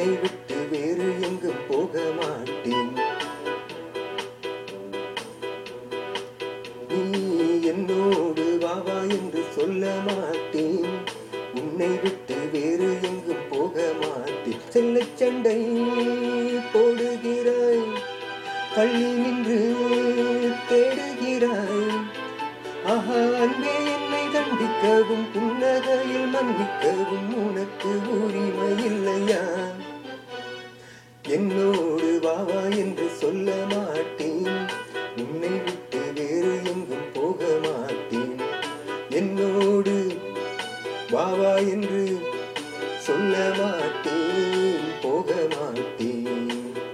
உன்னை விட்டு வேறு எங்கும் போக மாட்டேன் நீ என்னோடு வா வா என்று சொல்ல மாட்டேன் உன்னை விட்டு வேறு எங்கும் போக மாட்டேன் செல்ல சண்டை போடுகிறாய் தள்ளி நின்று தேடுகிறாய் ஆஹா அன்பே என்னை தண்டிக்கவும் புன்னகையில் மன்னிக்கவும் உனக்கு உரிமை இல்லையா என்னோடு வா வா என்று சொல்ல மாட்டேன் உன்னை விட்டு வேறு எங்கும் போக மாட்டேன் என்னோடு வா வா என்று சொல்ல மாட்டேன் போக மாட்டேன்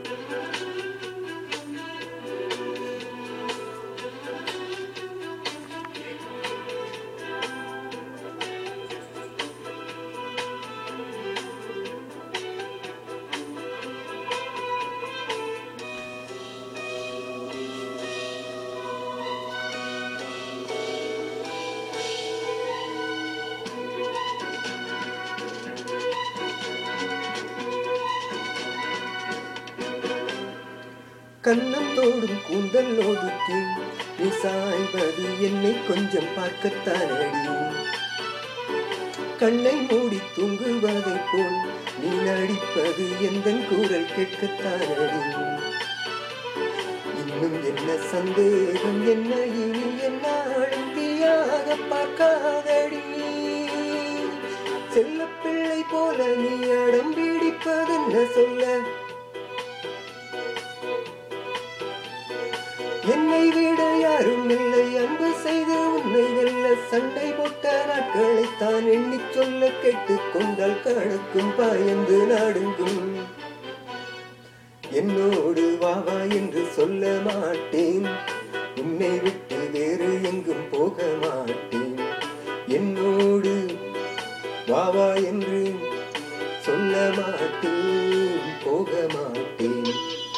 கண்ணம் தோடும் கூந்தல் ஒதுக்கி நீ சாய்வது என்னை கொஞ்சம் பார்க்கத்தானடி கண்ணை மூடி தூங்குவதைப் போல் நீ நடிப்பது எந்த குரல் கேட்கத்தானடி இன்னும் என்ன சந்தேகம் என்ன இனி என்னாலும் தீயாக பார்க்காதடி செல்ல பிள்ளை போல நீ அடம் பிடிப்பதென்ன சொல்ல என்னை விட யாரும் இல்லை அன்பு செய்து உன்னை வெல்ல சண்டை போட்ட நாட்களை தான் எண்ணிச் சொல்ல கேட்டுக் கொண்டால் கணக்கும் பாயந்து நாடுங்கும் என்னோடு வா வா என்று சொல்ல மாட்டேன் உன்னை விட்டு வேறு எங்கும் போக மாட்டேன் என்னோடு வா வா என்று சொல்ல மாட்டேன் போக மாட்டேன்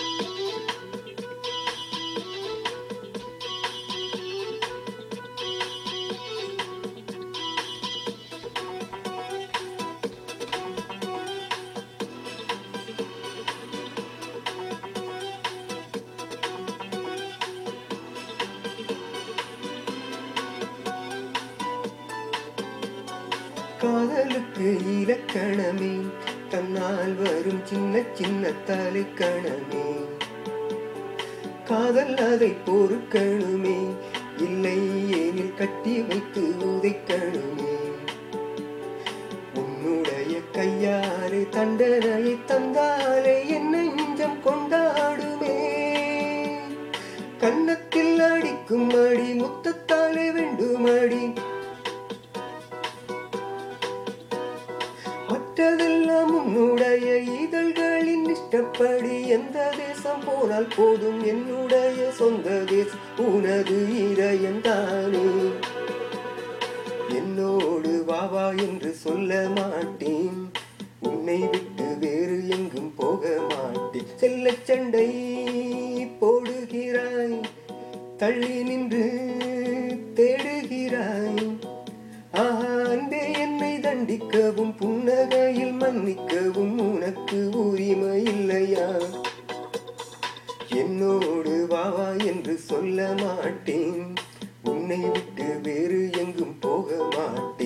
காதலுக்கு இலக்கணமே தன்னால் வரும் சின்ன சின்ன தலைக்கணமே காதல் அதை பொறுக்கணுமே இல்லை ஏனில் கட்டி வைத்து உதைக்கணுமே உன்னுடைய கையாலே தண்டனையை தந்தாலே என்ன நெஞ்சம் கொண்டாடுமே கன்னத்தில் அடிக்கும் அடி முத்தத்தாலே வேண்டுமடி மற்றதெல்லாம் உன்னுடைய இதழ்களின் இஷ்டப்படி எந்த தேசம் போனால் போதும் என்னுடைய சொந்த தேசம் உனது இதயம்தானே என்னோடு வா வா என்று சொல்ல மாட்டேன் உன்னை விட்டு வேறு எங்கும் போக மாட்டேன் செல்ல சண்டை போடுகிறாய் தள்ளி நின்று தேடுகிறாய் ஆஹா அன்பே என்னை தண்டிக்கவும் புன்னகையில் மன்னிக்கவும் உனக்கு உரிமை இல்லையா என்னோடு வா வா என்று சொல்ல மாட்டேன் உன்னை விட்டு வேறு எங்கும் போக மாட்டேன்